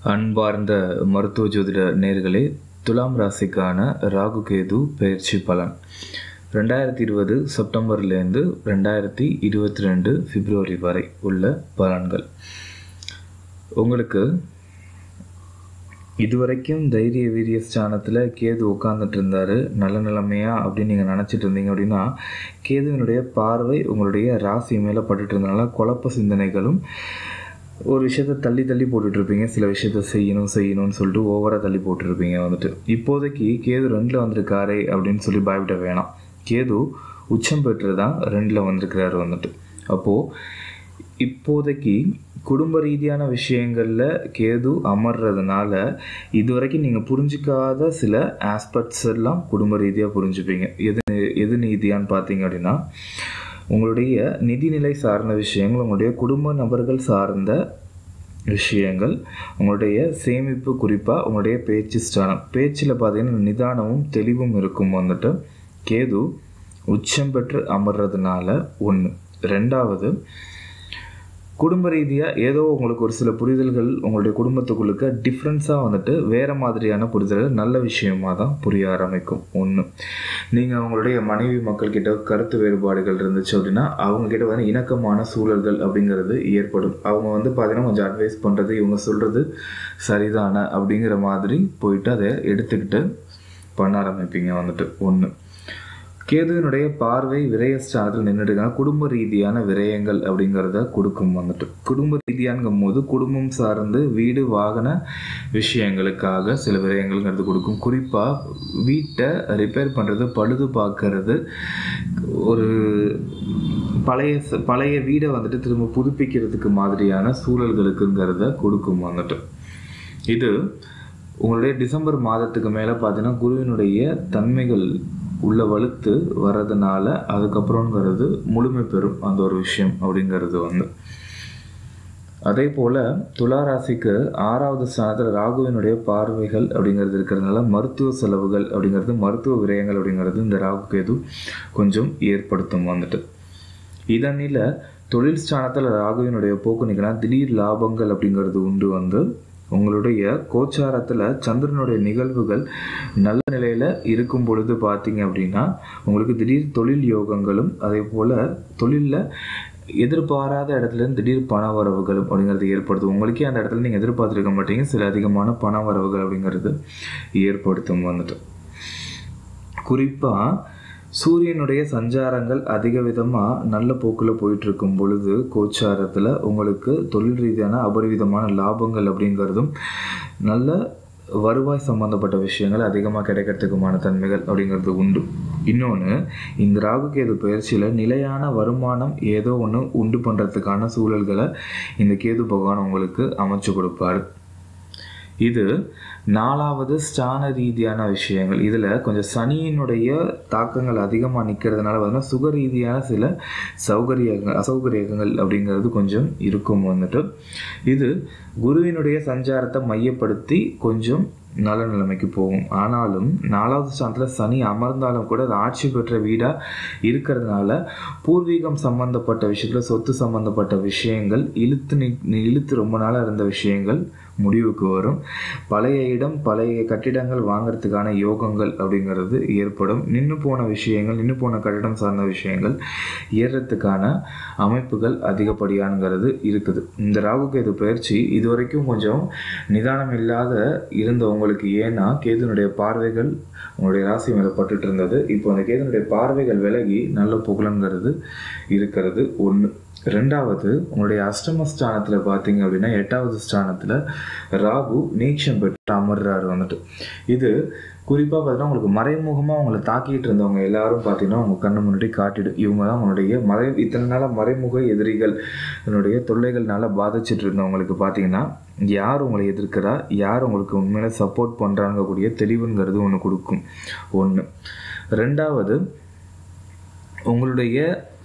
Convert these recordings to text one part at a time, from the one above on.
அன்பார்ந்த மருத்துவ ஜோதிட நேர்களே துலாம் ராசிக்கான ராகு கேது பயிற்சி பலன் ரெண்டாயிரத்தி இருபது செப்டம்பர்லேருந்து ரெண்டாயிரத்தி இருபத்தி ரெண்டு பிப்ரவரி வரை உள்ள பலன்கள் உங்களுக்கு இதுவரைக்கும் தைரிய வீரிய ஸ்தானத்தில் கேது உட்காந்துட்டு இருந்தார் நல்ல நிலைமையா அப்படின்னு நீங்கள் நினச்சிட்டு இருந்தீங்க அப்படின்னா கேதுவினுடைய பார்வை உங்களுடைய ராசி மேலே பட்டுட்டு இருந்தனால குழப்ப சிந்தனைகளும் ஒரு விஷயத்த தள்ளி தள்ளி போட்டுட்ருப்பீங்க சில விஷயத்த செய்யணும் செய்யணும்னு சொல்லிட்டு ஓவராக தள்ளி போட்டுருப்பீங்க வந்துட்டு இப்போதைக்கு கேது ரெண்டில் வந்திருக்காரே அப்படின்னு சொல்லி பயப்பட வேணாம் கேது உச்சம் பெற்று தான் ரெண்டில் வந்திருக்கிறாரு வந்துட்டு அப்போது இப்போதைக்கு குடும்ப ரீதியான விஷயங்களில் கேது அமர்றதுனால இதுவரைக்கும் நீங்கள் புரிஞ்சிக்காத சில ஆஸ்பெக்ட்ஸ் எல்லாம் குடும்ப ரீதியாக புரிஞ்சுப்பீங்க எது எது நீதியான்னு பார்த்தீங்க அப்படின்னா உங்களுடைய நிதிநிலை சார்ந்த விஷயங்கள் உங்களுடைய குடும்ப நபர்கள் சார்ந்த விஷயங்கள் உங்களுடைய சேமிப்பு குறிப்பாக உங்களுடைய பேச்சு ஸ்தானம் பேச்சில் பார்த்தீங்கன்னா நிதானமும் தெளிவும் இருக்கும் வந்துட்டு கேது உச்சம் பெற்று அமர்றதுனால ஒன்று ரெண்டாவது குடும்ப ரீதியாக ஏதோ உங்களுக்கு ஒரு சில புரிதல்கள் உங்களுடைய குடும்பத்துக்குள்ளுக்க டிஃப்ரென்ஸாக வந்துட்டு வேறு மாதிரியான புரிதல்கள் நல்ல விஷயமாக தான் புரிய ஆரம்பிக்கும் ஒன்று நீங்கள் அவங்களுடைய மனைவி மக்கள்கிட்ட கருத்து வேறுபாடுகள் இருந்துச்சு அப்படின்னா அவங்கக்கிட்ட வந்து இணக்கமான சூழல்கள் அப்படிங்கிறது ஏற்படும் அவங்க வந்து பார்த்தீங்கன்னா கொஞ்சம் அட்வைஸ் பண்ணுறது இவங்க சொல்கிறது சரிதானே அப்படிங்கிற மாதிரி போயிட்டு அதை எடுத்துக்கிட்டு பண்ண ஆரம்பிப்பீங்க வந்துட்டு ஒன்று கேதுவினுடைய பார்வை விரயஸ்தானத்தில் நின்றுட்டுக்கான குடும்ப ரீதியான விரயங்கள் அப்படிங்கிறத கொடுக்கும் வந்துட்டு குடும்ப ரீதியாங்கும் போது குடும்பம் சார்ந்து வீடு வாகன விஷயங்களுக்காக சில விரயங்கள்ங்கிறது கொடுக்கும் குறிப்பாக வீட்டை ரிப்பேர் பண்ணுறது பழுது பார்க்கறது ஒரு பழைய பழைய வீடை வந்துட்டு திரும்ப புதுப்பிக்கிறதுக்கு மாதிரியான சூழல்களுக்குங்கிறத கொடுக்கும் வந்துட்டு இது உங்களுடைய டிசம்பர் மாதத்துக்கு மேலே பார்த்தீங்கன்னா குருவினுடைய தன்மைகள் உள்ள வலுத்து வர்றதுனால அதுக்கப்புறங்கிறது முழுமை பெறும் அந்த ஒரு விஷயம் அப்படிங்கிறது வந்து அதே போல் துளாராசிக்கு ஆறாவது ஸ்தானத்தில் ராகுவினுடைய பார்வைகள் அப்படிங்கிறது இருக்கிறதுனால மருத்துவ செலவுகள் அப்படிங்கிறது மருத்துவ விரயங்கள் அப்படிங்கிறது இந்த ராகு கேது கொஞ்சம் ஏற்படுத்தும் வந்துட்டு இதனில் தொழில் ஸ்தானத்தில் ராகுவினுடைய போக்கு நிற்கலாம் திடீர் லாபங்கள் அப்படிங்கிறது உண்டு வந்து உங்களுடைய கோச்சாரத்தில் சந்திரனுடைய நிகழ்வுகள் நல்ல நிலையில் இருக்கும் பொழுது பார்த்தீங்க அப்படின்னா உங்களுக்கு திடீர் தொழில் யோகங்களும் அதே போல் தொழிலில் எதிர்பாராத இடத்துலேருந்து திடீர் பண வரவுகளும் அப்படிங்கிறது ஏற்படுத்தும் உங்களுக்கே அந்த இடத்துல நீங்கள் எதிர்பார்த்துருக்க மாட்டீங்க சில அதிகமான பண வரவுகள் அப்படிங்கிறது ஏற்படுத்தும் வந்துட்டு குறிப்பாக சூரியனுடைய சஞ்சாரங்கள் அதிக விதமாக நல்ல போக்கில் போயிட்டுருக்கும் பொழுது கோச்சாரத்தில் உங்களுக்கு தொழில் ரீதியான அபரிவிதமான லாபங்கள் அப்படிங்கிறதும் நல்ல வருவாய் சம்பந்தப்பட்ட விஷயங்கள் அதிகமாக கிடைக்கிறதுக்குமான தன்மைகள் அப்படிங்கிறது உண்டு இன்னொன்று இந்த ராகு கேது பயிற்சியில் நிலையான வருமானம் ஏதோ ஒன்று உண்டு பண்ணுறதுக்கான சூழல்களை இந்த கேது பகவான் உங்களுக்கு அமைச்சு கொடுப்பாரு இது நாலாவது ஸ்தான ரீதியான விஷயங்கள் இதில் கொஞ்சம் சனியினுடைய தாக்கங்கள் அதிகமாக நிற்கிறதுனால பார்த்தீங்கன்னா சுக ரீதியான சில சௌகரியங்கள் அசௌகரியங்கள் அப்படிங்கிறது கொஞ்சம் இருக்கும் வந்துட்டு இது குருவினுடைய சஞ்சாரத்தை மையப்படுத்தி கொஞ்சம் நல்ல நிலைமைக்கு போகும் ஆனாலும் நாலாவது ஸ்தானத்தில் சனி அமர்ந்தாலும் கூட அது ஆட்சி பெற்ற வீடாக இருக்கிறதுனால பூர்வீகம் சம்பந்தப்பட்ட விஷயத்தில் சொத்து சம்பந்தப்பட்ட விஷயங்கள் இழுத்து நி இழுத்து ரொம்ப நாளாக இருந்த விஷயங்கள் முடிவுக்கு வரும் பழைய இடம் பழைய கட்டிடங்கள் வாங்கிறதுக்கான யோகங்கள் அப்படிங்கிறது ஏற்படும் நின்று போன விஷயங்கள் நின்று போன கட்டிடம் சார்ந்த விஷயங்கள் ஏறுறதுக்கான அமைப்புகள் அதிகப்படியானுங்கிறது இருக்குது இந்த ராகு கேது பயிற்சி இது வரைக்கும் கொஞ்சம் நிதானம் இல்லாத இருந்தவங்களுக்கு ஏன்னா கேதுனுடைய பார்வைகள் உங்களுடைய ராசி மேலே பட்டுட்டு இருந்தது இப்போ அந்த கேதுனுடைய பார்வைகள் விலகி நல்ல புகழங்கிறது இருக்கிறது ஒன்று ரெண்டாவது உங்களுடைய அஷ்டமஸ்தானத்தில் பார்த்தீங்க அப்படின்னா எட்டாவது ஸ்தானத்தில் ராகு நீச்சம் பெற்று அமர்றாரு வந்துட்டு இது குறிப்பாக பார்த்தீங்கன்னா உங்களுக்கு மறைமுகமாக உங்களை தாக்கிட்டு இருந்தவங்க எல்லாரும் பார்த்தீங்கன்னா உங்கள் கண்ணு முன்னாடி காட்டிடு இவங்க தான் உங்களுடைய மறை இத்தனை நாளாக மறைமுக எதிரிகள் என்னுடைய தொல்லைகள்னால பாதிச்சுட்டு இருந்தவங்களுக்கு பார்த்தீங்கன்னா யார் உங்களை எதிர்க்கிறா யார் உங்களுக்கு உண்மையில சப்போர்ட் பண்ணுறாங்கக்கூடிய தெளிவுங்கிறது ஒன்று கொடுக்கும் ஒன்று ரெண்டாவது உங்களுடைய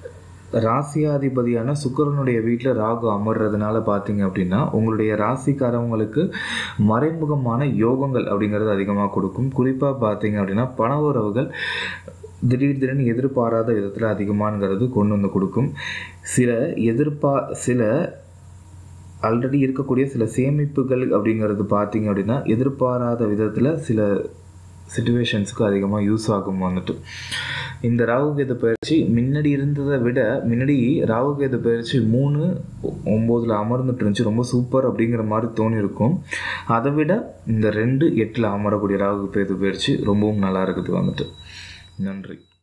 ராசியாதிபதியான சுக்கரனுடைய வீட்டில் ராகு அமர்றதுனால பார்த்தீங்க அப்படின்னா உங்களுடைய ராசிக்காரவங்களுக்கு மறைமுகமான யோகங்கள் அப்படிங்கிறது அதிகமாக கொடுக்கும் குறிப்பாக பார்த்தீங்க அப்படின்னா பண உறவுகள் திடீர் திடீர்னு எதிர்பாராத விதத்தில் அதிகமானங்கிறது கொண்டு வந்து கொடுக்கும் சில எதிர்பா சில ஆல்ரெடி இருக்கக்கூடிய சில சேமிப்புகள் அப்படிங்கிறது பார்த்தீங்க அப்படின்னா எதிர்பாராத விதத்தில் சில சுச்சுவேஷன்ஸுக்கு அதிகமாக யூஸ் ஆகும் வந்துட்டு இந்த ராகுகேது பயிற்சி முன்னாடி இருந்ததை விட முன்னாடி ராகுகேது பயிற்சி மூணு ஒம்போதில் அமர்ந்துட்டு இருந்துச்சு ரொம்ப சூப்பர் அப்படிங்கிற மாதிரி தோணியிருக்கும் அதை விட இந்த ரெண்டு எட்டில் அமரக்கூடிய ராகு கேது பயிற்சி ரொம்பவும் நல்லா இருக்குது வந்துட்டு நன்றி